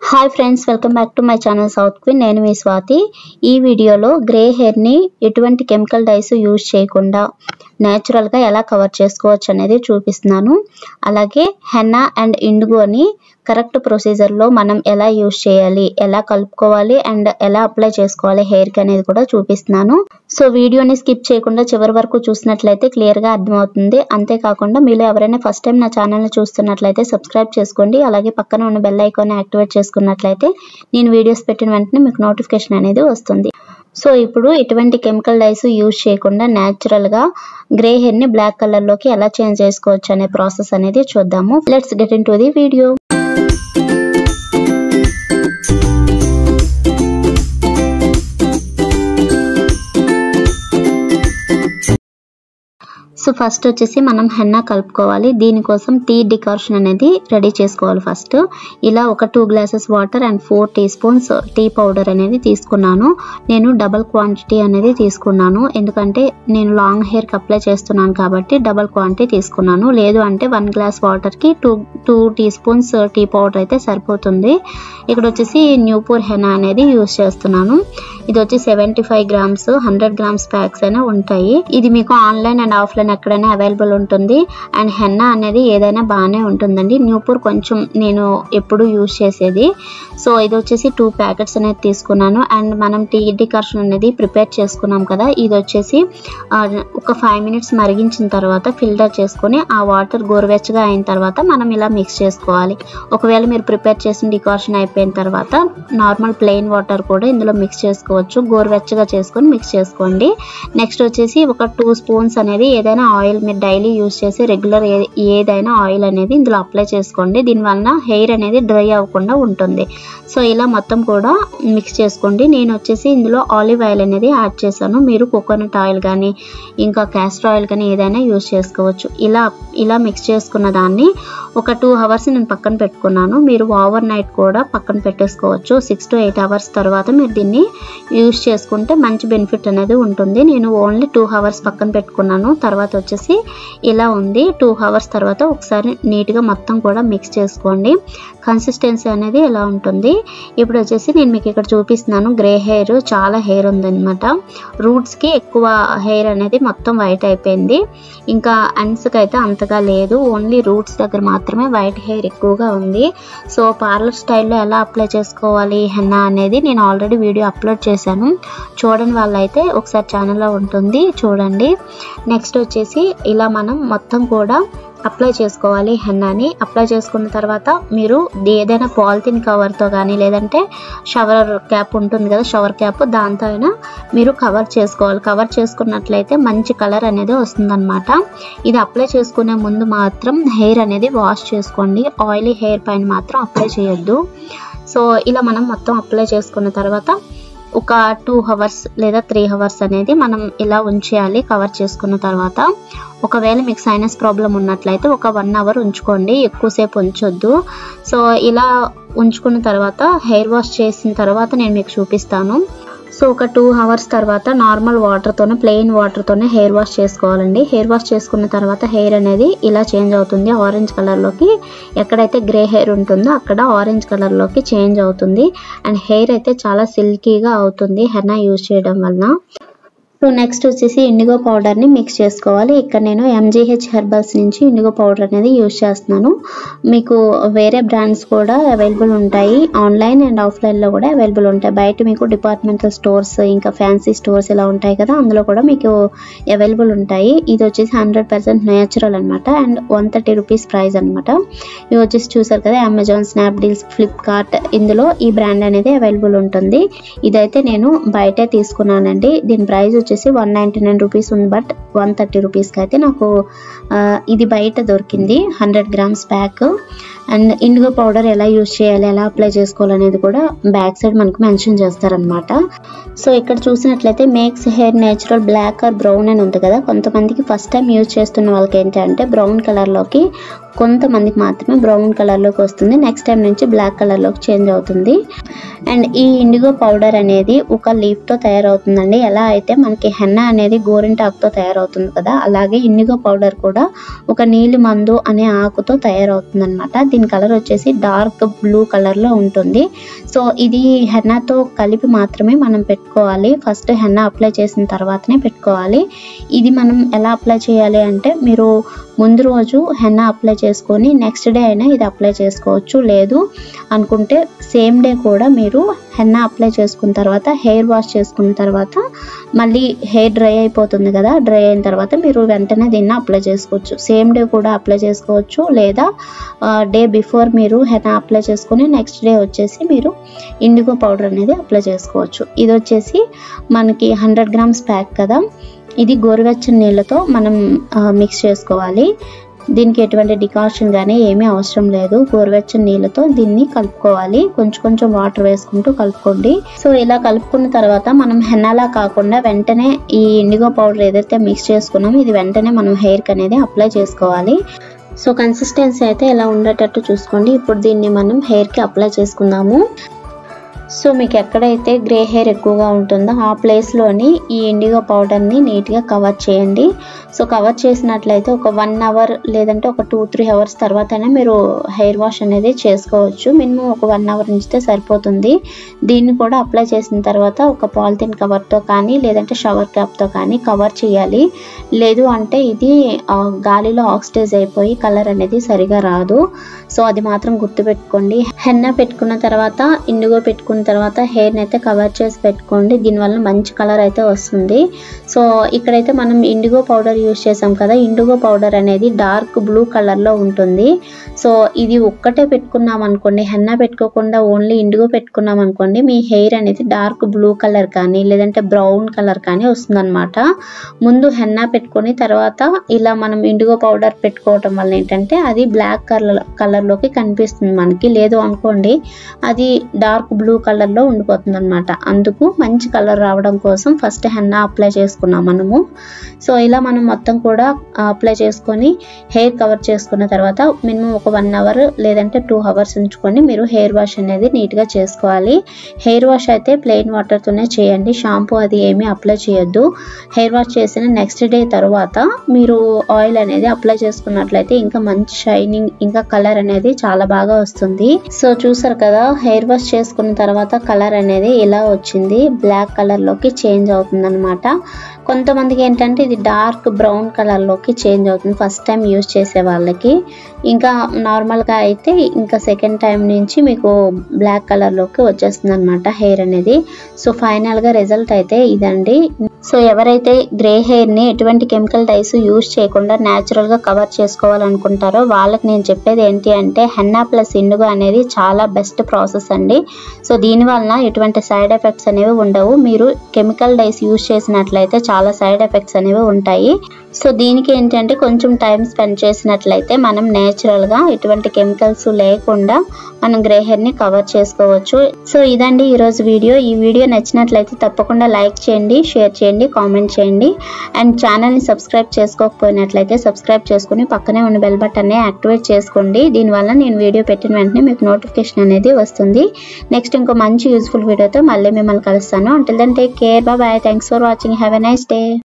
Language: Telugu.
hi friends welcome back to my channel South Queen నేను మీ స్వాతి ఈ వీడియోలో గ్రే హెయిర్ని ఎటువంటి కెమికల్ డైస్ యూజ్ చేయకుండా న్యాచురల్గా ఎలా కవర్ చేసుకోవచ్చు అనేది చూపిస్తున్నాను అలాగే హెన్నా అండ్ ఇండుగోని కరెక్ట్ ప్రొసీజర్లో మనం ఎలా యూజ్ చేయాలి ఎలా కలుపుకోవాలి అండ్ ఎలా అప్లై చేసుకోవాలి హెయిర్కి అనేది కూడా చూపిస్తున్నాను సో వీడియోని స్కిప్ చేయకుండా చివరి వరకు చూసినట్లయితే క్లియర్గా అర్థమవుతుంది అంతేకాకుండా మీలో ఎవరైనా ఫస్ట్ టైం నా ఛానల్ని చూస్తున్నట్లయితే సబ్స్క్రైబ్ చేసుకోండి అలాగే పక్కన ఉన్న బెల్ ఐకాన్ యాక్టివేట్ చేసుకున్నట్లయితే నేను వీడియోస్ పెట్టిన వెంటనే మీకు నోటిఫికేషన్ అనేది వస్తుంది సో ఇప్పుడు ఎటువంటి కెమికల్ డైస్ యూజ్ చేయకుండా న్యాచురల్గా గ్రే హెయిర్ని బ్లాక్ కలర్లోకి ఎలా చేంజ్ చేసుకోవచ్చు అనే ప్రాసెస్ అనేది చూద్దాము let's get into the video so first వచ్చేసి మనం హెన్నా కలుపుకోవాలి దీనికోసం టీ డికాషన్ అనేది రెడీ చేసుకోవాలి ఫస్ట్ ఇలా ఒక two glasses water and four teaspoons tea powder అనేది తీసుకున్నాను నేను డబల్ క్వాంటిటీ అనేది తీసుకున్నాను ఎందుకంటే నేను లాంగ్ హెయిర్కి అప్లై చేస్తున్నాను కాబట్టి డబల్ క్వాంటిటీ తీసుకున్నాను లేదు అంటే వన్ గ్లాస్ వాటర్కి two two teaspoons tea powder అయితే సరిపోతుంది ఇక్కడ వచ్చేసి న్యూపూర్ హెనా అనేది యూస్ చేస్తున్నాను ఇది వచ్చి seventy five grams hundred grams packs అయినా ఉంటాయి ఇది మీకు ఆన్లైన్ అండ్ ఆఫ్లైన్ ఎక్కడైనా అవైలబుల్ ఉంటుంది అండ్ హెన్నా అనేది ఏదైనా బాగానే ఉంటుందండి న్యూపూర్ కొంచెం నేను ఎప్పుడు యూజ్ చేసేది సో ఇది వచ్చేసి టూ ప్యాకెట్స్ అనేది తీసుకున్నాను అండ్ మనం టీ డికాషన్ అనేది ప్రిపేర్ చేసుకున్నాం కదా ఇది వచ్చేసి ఒక ఫైవ్ మినిట్స్ మరిగించిన తర్వాత ఫిల్టర్ చేసుకొని ఆ వాటర్ గోరువెచ్చగా అయిన తర్వాత మనం ఇలా మిక్స్ చేసుకోవాలి ఒకవేళ మీరు ప్రిపేర్ చేసిన డికాషన్ అయిపోయిన తర్వాత నార్మల్ ప్లెయిన్ వాటర్ కూడా ఇందులో మిక్స్ చేసుకోవచ్చు గోరువెచ్చగా చేసుకొని మిక్స్ చేసుకోండి నెక్స్ట్ వచ్చేసి ఒక టూ స్పూన్స్ అనేది ఏదైనా ఆయిల్ మీరు డైలీ యూస్ చేసి రెగ్యులర్ ఏదైనా ఆయిల్ అనేది ఇందులో అప్లై చేసుకోండి దీనివలన హెయిర్ అనేది డ్రై అవ్వకుండా ఉంటుంది సో ఇలా మొత్తం కూడా మిక్స్ చేసుకోండి నేను వచ్చేసి ఇందులో ఆలివ్ ఆయిల్ అనేది యాడ్ చేశాను మీరు కోకోనట్ ఆయిల్ కానీ ఇంకా క్యాస్టర్ ఆయిల్ కానీ ఏదైనా యూస్ చేసుకోవచ్చు ఇలా ఇలా మిక్స్ చేసుకున్న దాన్ని ఒక టూ అవర్స్ నేను పక్కన పెట్టుకున్నాను మీరు ఓవర్ నైట్ కూడా పక్కన పెట్టేసుకోవచ్చు సిక్స్ టు ఎయిట్ అవర్స్ తర్వాత మీరు దీన్ని యూస్ చేసుకుంటే మంచి బెనిఫిట్ అనేది ఉంటుంది నేను ఓన్లీ టూ అవర్స్ పక్కన పెట్టుకున్నాను తర్వాత వచ్చేసి ఇలా ఉంది టూ అవర్స్ తర్వాత ఒకసారి నీట్గా మొత్తం కూడా మిక్స్ చేసుకోండి కన్సిస్టెన్సీ అనేది ఎలా ఉంటుంది ఇప్పుడు వచ్చేసి నేను మీకు ఇక్కడ చూపిస్తున్నాను గ్రే హెయిర్ చాలా హెయిర్ ఉందన్నమాట రూట్స్కి ఎక్కువ హెయిర్ అనేది మొత్తం వైట్ అయిపోయింది ఇంకా అండ్స్కి అయితే అంతగా లేదు ఓన్లీ రూట్స్ దగ్గర మాత్రమే వైట్ హెయిర్ ఎక్కువగా ఉంది సో పార్లర్ స్టైల్లో ఎలా అప్లై చేసుకోవాలి హెన్నా అనేది నేను ఆల్రెడీ వీడియో అప్లోడ్ చేశాను చూడని వాళ్ళైతే ఒకసారి ఛానల్లో ఉంటుంది చూడండి నెక్స్ట్ వచ్చేసి ఇలా మనం మొత్తం కూడా అప్లై చేసుకోవాలి హెన్నాని అప్లై చేసుకున్న తర్వాత మీరు ఏదైనా పాలిథిన్ కవర్తో కానీ లేదంటే షవర్ క్యాప్ ఉంటుంది కదా షవర్ క్యాప్ దాంతో అయినా మీరు కవర్ చేసుకోవాలి కవర్ చేసుకున్నట్లయితే మంచి కలర్ అనేది వస్తుందన్నమాట ఇది అప్లై చేసుకునే ముందు మాత్రం హెయిర్ అనేది వాష్ చేసుకోండి ఆయిలీ హెయిర్ పైన మాత్రం అప్లై చేయొద్దు సో ఇలా మనం మొత్తం అప్లై చేసుకున్న తర్వాత ఒక టూ అవర్స్ లేదా త్రీ అవర్స్ అనేది మనం ఇలా ఉంచేయాలి కవర్ చేసుకున్న తర్వాత ఒకవేళ మీకు సైనస్ ప్రాబ్లం ఉన్నట్లయితే ఒక వన్ అవర్ ఉంచుకోండి ఎక్కువసేపు ఉంచొద్దు సో ఇలా ఉంచుకున్న తర్వాత హెయిర్ వాష్ చేసిన తర్వాత నేను మీకు చూపిస్తాను సో ఒక టూ అవర్స్ తర్వాత నార్మల్ వాటర్తోనే ప్లెయిన్ వాటర్తోనే హెయిర్ వాష్ చేసుకోవాలండి హెయిర్ వాష్ చేసుకున్న తర్వాత హెయిర్ అనేది ఇలా చేంజ్ అవుతుంది ఆరెంజ్ కలర్లోకి ఎక్కడైతే గ్రే హెయిర్ ఉంటుందో అక్కడ ఆరెంజ్ కలర్లోకి చేంజ్ అవుతుంది అండ్ హెయిర్ అయితే చాలా సిల్కీగా అవుతుంది హెన్నా యూజ్ చేయడం వలన సో నెక్స్ట్ వచ్చేసి ఇండిగో పౌడర్ని మిక్స్ చేసుకోవాలి ఇక్కడ నేను ఎంజీహెచ్ హెర్బల్స్ నుంచి ఇండిగో పౌడర్ అనేది యూజ్ చేస్తున్నాను మీకు వేరే బ్రాండ్స్ కూడా అవైలబుల్ ఉంటాయి ఆన్లైన్ అండ్ ఆఫ్లైన్లో కూడా అవైలబుల్ ఉంటాయి బయట మీకు డిపార్ట్మెంటల్ స్టోర్స్ ఇంకా ఫ్యాన్సీ స్టోర్స్ ఇలా ఉంటాయి కదా అందులో కూడా మీకు అవైలబుల్ ఉంటాయి ఇది వచ్చేసి హండ్రెడ్ పర్సెంట్ నేచురల్ అనమాట and one thirty rupees price అనమాట ఇవి వచ్చేసి చూసారు కదా అమెజాన్ స్నాప్డీల్స్ ఫ్లిప్కార్ట్ ఇందులో ఈ బ్రాండ్ అనేది అవైలబుల్ ఉంటుంది ఇదైతే నేను బయటే తీసుకున్నానండి దీని ప్రైస్ వచ్చేసి వన్ నైంటీ నైన్ రూపీస్ ఉంది బట్ వన్ థర్టీ రూపీస్కి అయితే నాకు ఇది బయట దొరికింది hundred grams pack and indigo powder ఎలా యూజ్ చేయాలి ఎలా అప్లై చేసుకోవాలనేది కూడా బ్యాక్ సైడ్ మనకు మెన్షన్ చేస్తారనమాట సో ఇక్కడ చూసినట్లయితే makes hair natural black or brown అని ఉంది కదా కొంతమందికి ఫస్ట్ టైం యూజ్ చేస్తున్న వాళ్ళకి ఏంటంటే బ్రౌన్ కలర్లోకి కొంతమందికి మాత్రమే బ్రౌన్ కలర్లోకి వస్తుంది నెక్స్ట్ టైం నుంచి బ్లాక్ కలర్లోకి చేంజ్ అవుతుంది అండ్ ఈ ఇండిగో పౌడర్ అనేది ఒక లీఫ్తో తయారవుతుందండి ఎలా అయితే మనకి హెన్న అనేది గోరింటాకుతో తయారవుతుంది కదా అలాగే ఇండిగో పౌడర్ కూడా ఒక నీలి మందు అనే ఆకుతో తయారవుతుంది అనమాట దీని కలర్ వచ్చేసి డార్క్ బ్లూ కలర్లో ఉంటుంది సో ఇది హెన్నాతో కలిపి మాత్రమే మనం పెట్టుకోవాలి ఫస్ట్ హెన్నా అప్లై చేసిన తర్వాతనే పెట్టుకోవాలి ఇది మనం ఎలా అప్లై చేయాలి అంటే మీరు ముందు రోజు హెన్నా అప్లై చేసుకొని నెక్స్ట్ డే అయినా ఇది అప్లై చేసుకోవచ్చు లేదు అనుకుంటే సేమ్ డే కూడా మీరు హెన్నా అప్లై చేసుకున్న తర్వాత హెయిర్ వాష్ చేసుకున్న తర్వాత మళ్ళీ హెయిర్ డ్రై అయిపోతుంది కదా డ్రై అయిన తర్వాత మీరు వెంటనే దీన్ని అప్లై చేసుకోవచ్చు సేమ్ డే కూడా అప్లై చేసుకోవచ్చు లేదా డే బిఫోర్ మీరు హెన్నా అప్లై చేసుకొని నెక్స్ట్ డే వచ్చేసి మీరు ఇండిగో పౌడర్ అనేది అప్లై చేసుకోవచ్చు ఇది వచ్చేసి మనకి హండ్రెడ్ గ్రామ్స్ ప్యాక్ కదా ఇది గోరువెచ్చని నీళ్ళతో మనం మిక్స్ చేసుకోవాలి దీనికి ఎటువంటి డికాషన్ కానీ ఏమీ అవసరం లేదు గోరువెచ్చని నీళ్ళతో దీన్ని కలుపుకోవాలి కొంచెం కొంచెం వాటర్ వేసుకుంటూ కలుపుకోండి సో ఇలా కలుపుకున్న తర్వాత మనం హెన్నాలా కాకుండా వెంటనే ఈ ఇండిగో పౌడర్ ఏదైతే మిక్స్ చేసుకున్నామో ఇది వెంటనే మనం హెయిర్కి అనేది అప్లై చేసుకోవాలి సో కన్సిస్టెన్సీ అయితే ఇలా ఉండేటట్టు చూసుకోండి ఇప్పుడు దీన్ని మనం హెయిర్కి అప్లై చేసుకుందాము సో మీకు ఎక్కడైతే గ్రే హెయిర్ ఎక్కువగా ఉంటుందో ఆ ప్లేస్లోని ఈ ఇండిగో పౌడర్ని నీట్గా కవర్ చేయండి సో కవర్ చేసినట్లయితే ఒక వన్ అవర్ లేదంటే ఒక టూ త్రీ అవర్స్ తర్వాతనే మీరు హెయిర్ వాష్ అనేది చేసుకోవచ్చు మినిమం ఒక వన్ అవర్ ఉంచితే సరిపోతుంది దీన్ని కూడా అప్లై చేసిన తర్వాత ఒక పాలిథిన్ కవర్తో కానీ లేదంటే షవర్ క్యాప్తో కానీ కవర్ చేయాలి లేదు అంటే ఇది ఆ, గాలిలో ఆక్సిడైజ్ అయిపోయి కలర్ అనేది సరిగా రాదు సో అది మాత్రం గుర్తుపెట్టుకోండి హెన్న పెట్టుకున్న తర్వాత ఇండిగో పెట్టుకున్న తర్వాత హెయిర్ని అయితే కవర్ చేసి పెట్టుకోండి దీనివల్ల మంచి కలర్ అయితే వస్తుంది సో ఇక్కడైతే మనం ఇండిగో పౌడర్ యూస్ చేసాం కదా ఇండిగో పౌడర్ అనేది డార్క్ బ్లూ కలర్లో ఉంటుంది సో ఇది ఒక్కటే పెట్టుకున్నాం అనుకోండి హెన్న పెట్టుకోకుండా ఓన్లీ ఇండిగో పెట్టుకున్నాం అనుకోండి మీ హెయిర్ అనేది డార్క్ బ్లూ కలర్ కానీ లేదంటే బ్రౌన్ కలర్ కానీ వస్తుందన్నమాట ముందు హెన్నా పెట్టుకొని తర్వాత ఇలా మనం ఇండిగో పౌడర్ పెట్టుకోవటం వల్ల ఏంటంటే అది బ్లాక్ కలర్ కలర్లోకి కనిపిస్తుంది మనకి లేదు అనుకోండి అది డార్క్ బ్లూ కలర్లో ఉండిపోతుంది అనమాట అందుకు మంచి కలర్ రావడం కోసం ఫస్ట్ హెన్నా అప్లై చేసుకున్నాం మనము సో ఇలా మనం మొత్తం కూడా అప్లై చేసుకొని హెయిర్ కవర్ చేసుకున్న తర్వాత మినిమం ఒక వన్ అవర్ లేదంటే టూ అవర్స్ ఉంచుకొని మీరు హెయిర్ వాష్ అనేది నీట్గా చేసుకోవాలి హెయిర్ వాష్ అయితే ప్లెయిన్ వాటర్తోనే చేయండి షాంపూ అది ఏమీ అప్లై చేయొద్దు హెయిర్ వాష్ చేసిన నెక్స్ట్ డే తర్వాత మీరు ఆయిల్ అనేది అప్లై చేసుకున్నట్లయితే ఇంకా మంచి షైనింగ్ ఇంకా కలర్ అనేది చాలా బాగా వస్తుంది సో చూసారు కదా హెయిర్ వాష్ చేసుకున్న తర్వాత కలర్ అనేది ఇలా వచ్చింది బ్లాక్ కలర్ లోకి చేంజ్ అవుతుంది అనమాట కొంతమందికి ఏంటంటే ఇది డార్క్ బ్రౌన్ కలర్ లోకి చేంజ్ అవుతుంది ఫస్ట్ టైం యూజ్ చేసే వాళ్ళకి ఇంకా నార్మల్గా అయితే ఇంకా సెకండ్ టైం నుంచి మీకు బ్లాక్ కలర్లోకి వచ్చేస్తుంది అనమాట హెయిర్ అనేది సో ఫైనల్గా రిజల్ట్ అయితే ఇదండి సో ఎవరైతే గ్రే హెయిర్ని ఎటువంటి కెమికల్ డైస్ యూజ్ చేయకుండా న్యాచురల్గా కవర్ చేసుకోవాలనుకుంటారో వాళ్ళకి నేను చెప్పేది ఏంటి అంటే హెన్నా ప్లస్ ఇండుగు అనేది చాలా బెస్ట్ ప్రాసెస్ అండి సో దీనివల్ల ఎటువంటి సైడ్ ఎఫెక్ట్స్ అనేవి ఉండవు మీరు కెమికల్ డైస్ యూజ్ చేసినట్లయితే చాలా సైడ్ ఎఫెక్ట్స్ అనేవి ఉంటాయి సో దీనికి ఏంటంటే కొంచెం టైం స్పెండ్ చేసినట్లయితే మనం నేచురల్గా ఎటువంటి కెమికల్స్ లేకుండా మనం గ్రే హెయిర్ని కవర్ చేసుకోవచ్చు సో ఇదండి ఈరోజు వీడియో ఈ వీడియో నచ్చినట్లయితే తప్పకుండా లైక్ చేయండి షేర్ చేయండి కామెంట్ చేయండి అండ్ ఛానల్ని సబ్స్క్రైబ్ చేసుకోకపోయినట్లయితే సబ్స్క్రైబ్ చేసుకుని పక్కనే ఉన్న బెల్ బటన్ని యాక్టివేట్ చేసుకోండి దీనివల్ల నేను వీడియో పెట్టిన వెంటనే మీకు నోటిఫికేషన్ అనేది వస్తుంది నెక్స్ట్ ఇంకో మంచి యూస్ఫుల్ వీడియోతో మళ్ళీ మిమ్మల్ని కలుస్తాను until then take care bye thanks for watching have a nice day